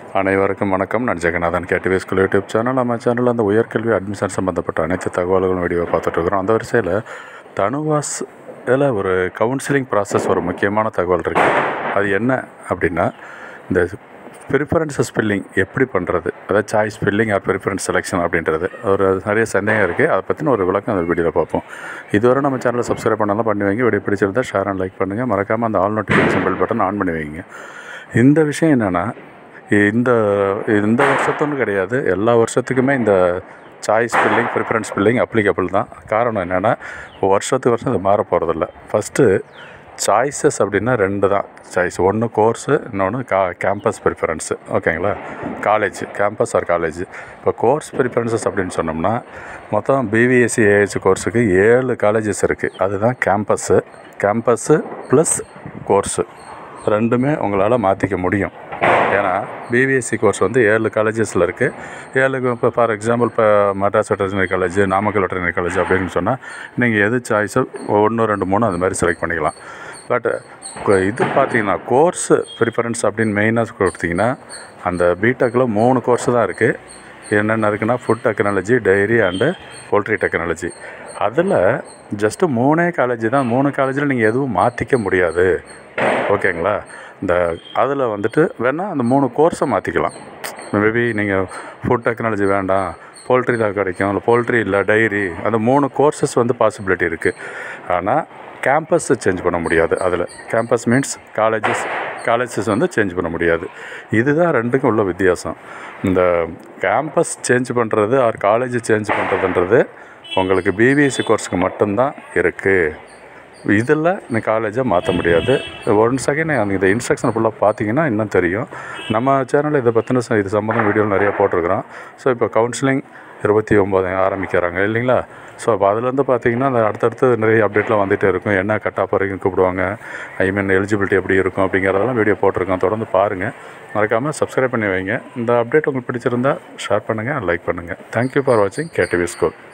அனைவருக்கும் வணக்கம் நான் Jaganathan KTV school YouTube channel நம்ம சேனலில் அந்த உயர்கல்வி அட்மிஷன் சம்மந்தப்பட்ட அனைத்து தகவல்களும் வீடியோவை பார்த்துட்ருக்குறோம் அந்த வரிசையில் தனுவாஸ் இதில் ஒரு கவுன்சிலிங் ப்ராசஸ் ஒரு முக்கியமான தகவல் இருக்குது அது என்ன அப்படின்னா இந்த ப்ரிஃபரன்ஸ் ஸ்பெல்லிங் எப்படி பண்ணுறது அதாவது choice spelling or preference selection அப்படின்றது ஒரு நிறைய சந்தேகம் இருக்குது அதை பற்றின ஒரு விளக்கம் அந்த வீடியோவில் பார்ப்போம் இதுவரை நம்ம சேனலை சப்ஸ்கிரைப் பண்ணாலும் பண்ணி வைங்க வீடியோ பிடிச்சிருந்தா ஷேர் அண்ட் லைக் பண்ணுங்கள் மறக்காமல் அந்த all notification bell button on பண்ணி வைங்க இந்த விஷயம் என்னென்னா இந்த இந்த வருஷத்துன்னு கிடையாது எல்லா வருஷத்துக்குமே இந்த choice billing preference billing applicable தான் காரணம் என்னென்னா வருஷத்துக்கு வருஷம் இது மாற போகிறதில்ல ஃபஸ்ட்டு சாய்ஸஸ் அப்படின்னா ரெண்டு தான் சாய்ஸ் ஒன்று கோர்ஸு இன்னொன்று கா கேம்பஸ் ப்ரிஃபரன்ஸு ஓகேங்களா காலேஜ் கேம்பஸ் ஆர் காலேஜ் இப்போ கோர்ஸ் ப்ரிஃபரன்சஸ் அப்படின்னு சொன்னோம்னா மொத்தம் பிவிஎஸ்சி ஏஹெச் கோர்ஸுக்கு ஏழு காலேஜஸ் இருக்குது அதுதான் கேம்பஸ்ஸு கேம்பஸ்ஸு ப்ளஸ் கோர்ஸு ரெண்டுமே உங்களால் மாற்றிக்க முடியும் ஏன்னா பிபிஎஸ்சி கோர்ஸ் வந்து ஏழு காலேஜஸில் இருக்குது ஏழுக்கு இப்போ ஃபார் எக்ஸாம்பிள் இப்போ Madras veterinary college Namakkal veterinary college அப்படின்னு சொன்னால் நீங்கள் எது சாய்ஸோ ஒன்று ரெண்டு மூணு அந்த மாதிரி செலக்ட் பண்ணிக்கலாம் பட் இது பார்த்தீங்கன்னா கோர்ஸு ப்ரிஃபரன்ஸ் அப்படின்னு மெயினாக கொடுத்தீங்கன்னா அந்த பிடெக்கில் மூணு கோர்ஸ் தான் இருக்குது என்னென்ன இருக்குன்னா food technology dairy and poultry technology அதில் ஜஸ்ட்டு மூணே காலேஜ் தான் மூணு காலேஜில் நீங்கள் எதுவும் மாற்றிக்க முடியாது ஓகேங்களா இந்த அதில் வந்துட்டு வேணால் அந்த மூணு கோர்ஸை மாற்றிக்கலாம் மேபி நீங்கள் ஃபுட் டெக்னாலஜி வேண்டாம் போல்ட்ரி தான் கிடைக்கும் இல்லை போல்ட்ரி இல்லை டைரி அந்த மூணு கோர்சஸ் வந்து பாசிபிலிட்டி இருக்குது ஆனால் கேம்பஸ் சேஞ்ச் பண்ண முடியாது அதில் கேம்பஸ் மீன்ஸ் காலேஜஸ் காலேஜஸ் வந்து சேஞ்ச் பண்ண முடியாது இதுதான் ரெண்டுக்கும் உள்ள வித்தியாசம் இந்த கேம்பஸ் சேஞ்ச் பண்ணுறது ஆர் காலேஜ் சேஞ்ச் பண்ணுறதுன்றது உங்களுக்கு பிபிஎஸ்சி கோர்ஸுக்கு மட்டும்தான் இருக்குது இதில் இந்த காலேஜை மாற்ற முடியாது ஒன் செகண்ட் எனக்கு இந்த இன்ஸ்ட்ரக்ஷன் ஃபுல்லாக பார்த்தீங்கன்னா இன்னும் தெரியும் நம்ம சேனலில் இதை பற்றின ச- இது சம்மந்தம் வீடியோ நிறையா போட்டிருக்கிறோம் ஸோ இப்போ கவுன்சிலிங் இருபத்தி ஒம்பது ஆரம்பிக்கிறாங்க இல்லைங்களா ஸோ அப்போ அதுலேருந்து பார்த்தீங்கன்னா அந்த அடுத்தடுத்து நிறைய அப்டேட்லாம் வந்துகிட்டே இருக்கும் என்ன கட் ஆஃப் வரைக்கும் கூப்பிடுவாங்க ஐ மீன் எலிஜிபிலிட்டி எப்படி இருக்கும் அப்படிங்கிறதெல்லாம் வீடியோ போட்டிருக்கோம் தொடர்ந்து பாருங்கள் மறக்காமல் சப்ஸ்கிரைப் பண்ணி வைங்க இந்த அப்டேட் உங்களுக்கு பிடிச்சிருந்தா ஷேர் பண்ணுங்கள் லைக் பண்ணுங்கள் தேங்க்யூ ஃபார் வாட்சிங் கேடிவி ஸ்கூல்